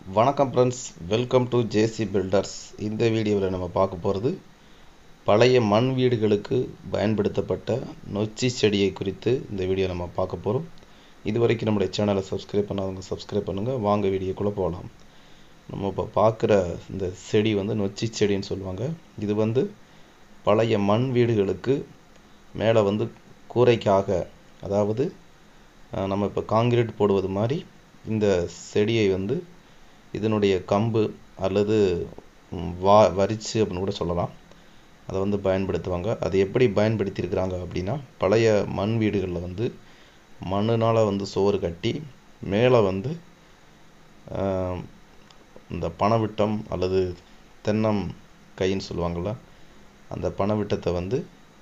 வணக்கம் friends welcome to JC builders இந்த வீடியோவில் நம்ம பார்க்க போகிறது பழைய மண் வீடுகளுக்கு பயன்படுத்தப்பட்ட நொச்சி செடியை குறித்து இந்த வீடியோ நம்ம பார்க்க போகிறோம் இது வரைக்கும் நம்முடைய சேனலை சப்ஸ்கிரைப் பண்ணாதவங்க சப்ஸ்கிரைப் பண்ணுங்கள் வாங்க வீடியோக்குள்ளே போகலாம் நம்ம இப்போ பார்க்குற இந்த செடி வந்து நொச்சி செடின்னு சொல்லுவாங்க இது வந்து பழைய மண் வீடுகளுக்கு மேலே வந்து கூரைக்காக அதாவது அஹ், நம்ம இப்போ காங்கிரீட் போடுவது மாதிரி இந்த செடியை வந்து இதனுடைய கம்பு அல்லது ம், வா வரிச்சு அப்படின்னு கூட சொல்லலாம் அதை வந்து பயன்படுத்துவாங்க அது எப்படி பயன்படுத்தியிருக்கிறாங்க அப்படின்னா பழைய மண் வீடுகளில் வந்து மண்ணுனால் வந்து சோறு கட்டி மேலே வந்து ஆம், இந்த பனவிட்டம் அல்லது தென்னம் கைன்னு சொல்லுவாங்கள்ல அந்த பனவிட்டத்தை வந்து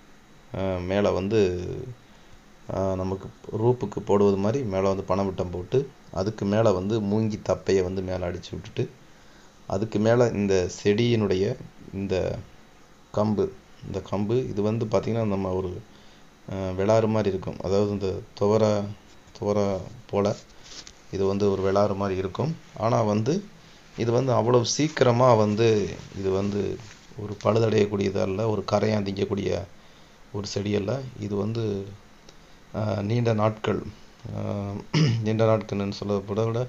மேலே வந்து ஆ, நமக்கு ரூப்புக்கு போடுவது மாதிரி மேலே வந்து பனவிட்டம் போட்டு அதுக்கு மேலே வந்து மூங்கி தப்பையை வந்து மேலே அடித்து விட்டுட்டு அதுக்கு மேலே இந்த செடியினுடைய இந்த கம்பு இந்த கம்பு இது வந்து பார்த்திங்கன்னா நம்ம ஒரு அஹ், விளாறு மாதிரி இருக்கும் அதாவது இந்த துவர துவர போல் இது வந்து ஒரு விளாறு மாதிரி இருக்கும் ஆனால் வந்து இது வந்து அவ்வளவு சீக்கிரமாக வந்து இது வந்து ஒரு பழுதடையக்கூடியதாக இல்லை ஒரு கரையான் திங்கக்கூடிய ஒரு செடியல்ல இது வந்து அஹ், நீண்ட நாட்கள் அஹ், நீண்ட நாட்கள்னு சொல்லப்பட விட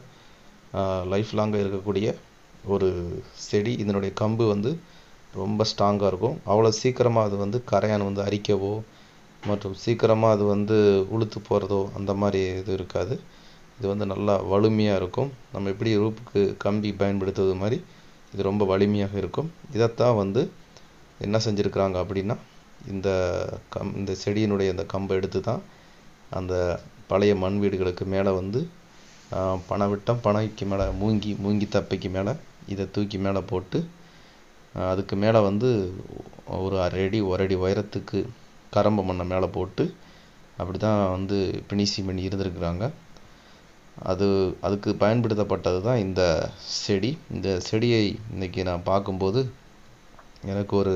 லைஃப் லாங்காக இருக்கக்கூடிய ஒரு செடி இதனுடைய கம்பு வந்து ரொம்ப ஸ்ட்ராங்காக இருக்கும் அவ்வளோ சீக்கிரமாக அது வந்து கரையான் வந்து அரிக்கவோ மற்றும் சீக்கிரமாக அது வந்து உளுத்து போகிறதோ அந்த மாதிரி இது இருக்காது இது வந்து நல்லா வலிமையாக இருக்கும் நம்ம எப்படி ரூப்புக்கு கம்பி பயன்படுத்துவது மாதிரி இது ரொம்ப வலிமையாக இருக்கும் இதைத்தான் வந்து என்ன செஞ்சுருக்கிறாங்க அப்படின்னா இந்த கம் இந்த செடியினுடைய இந்த கம்பை எடுத்து தான் அந்த பழைய மண் வீடுகளுக்கு மேலே வந்து ஆஹ், பனவிட்டம் பனைக்கு மேலே மூங்கி மூங்கி தப்பைக்கு மேலே இதை தூக்கி மேலே போட்டு ஆஹ், அதுக்கு மேலே வந்து ஒரு அரை அடி ஒரு அடி உயரத்துக்கு கரம்ப மண்ணை மேலே போட்டு அப்படி தான் வந்து பினிஷிங் பண்ணி இருந்திருக்கிறாங்க அது அதுக்கு பயன்படுத்தப்பட்டது தான் இந்த செடி இந்த செடியை இன்னைக்கு நான் பார்க்கும்போது எனக்கு ஒரு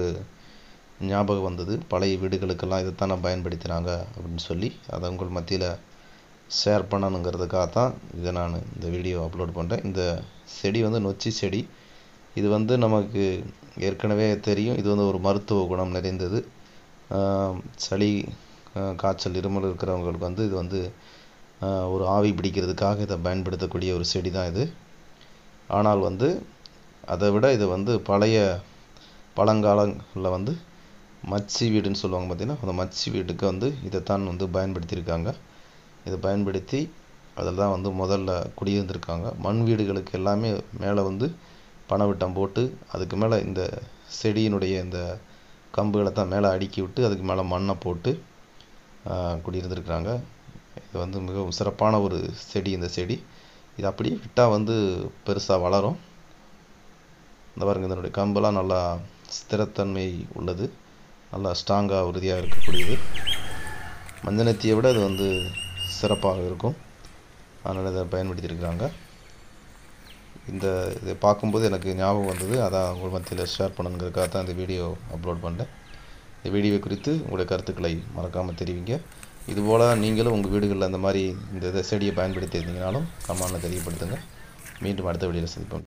ஞாபகம் வந்தது பழைய வீடுகளுக்கெல்லாம் இதை தான் பயன்படுத்தினாங்க அப்படின்னு சொல்லி அதை உங்கள் மத்தியில் ஷேர் பண்ணணுங்கிறதுக்காக தான் இதை நான் இந்த வீடியோ அப்லோட் பண்ணுறேன் இந்த செடி வந்து நொச்சி செடி இது வந்து நமக்கு ஏற்கனவே தெரியும் இது வந்து ஒரு மருத்துவ குணம் நிறைந்தது ஆஹ் சளி ஆஹ் காய்ச்சல் இருமல் இருக்கிறவங்களுக்கு வந்து இது வந்து ஆஹ் ஒரு ஆவி பிடிக்கிறதுக்காக இதை பயன்படுத்தக்கூடிய ஒரு செடி தான் இது ஆனால் வந்து அதை விட இது வந்து பழைய பழங்காலங்களில் வந்து மச்சி வீடுன்னு சொல்லுவாங்க பார்த்தீங்கன்னா அந்த மச்சி வீட்டுக்கு வந்து இதைத்தான் வந்து பயன்படுத்தியிருக்காங்க இதை பயன்படுத்தி அதில் தான் வந்து முதல்ல குடியிருந்திருக்காங்க மண் வீடுகளுக்கு எல்லாமே மேலே வந்து பனவிட்டம் போட்டு அதுக்கு மேலே இந்த செடியினுடைய இந்த கம்புகளை தான் மேலே அடுக்கி விட்டு அதுக்கு மேலே மண்ணை போட்டு ஆஹ், குடியிருந்திருக்கிறாங்க இது வந்து மிகவும் சிறப்பான ஒரு செடி இந்த செடி இது அப்படியே விட்டால் வந்து பெருசாக வளரும் இந்த பாருங்க இதனுடைய கம்பெல்லாம் நல்லா ஸ்திரத்தன்மை உள்ளது நல்லா ஸ்ட்ராங்காக உறுதியாக இருக்கக்கூடியது மஞ்சனத்தியை விட இது வந்து சிறப்பாக இருக்கும் அதனால் இதை பயன்படுத்தியிருக்கிறாங்க இந்த இதை பார்க்கும்போது எனக்கு ஞாபகம் வந்தது அதான் உங்கள் மத்தியில் ஷேர் பண்ணுங்கிறதுக்காக தான் இந்த வீடியோ அப்லோட் பண்ணேன் இந்த வீடியோ குறித்து உங்களுடைய கருத்துக்களை மறக்காமல் தெரிவிங்க இதுபோல் நீங்களும் உங்கள் வீடுகளில் அந்த மாதிரி இந்த இதை செடியை பயன்படுத்தி இருந்தீங்கனாலும் கமெண்டில் தெரியப்படுத்துங்க மீண்டும் அடுத்த வீடியோவில் சந்திப்போம்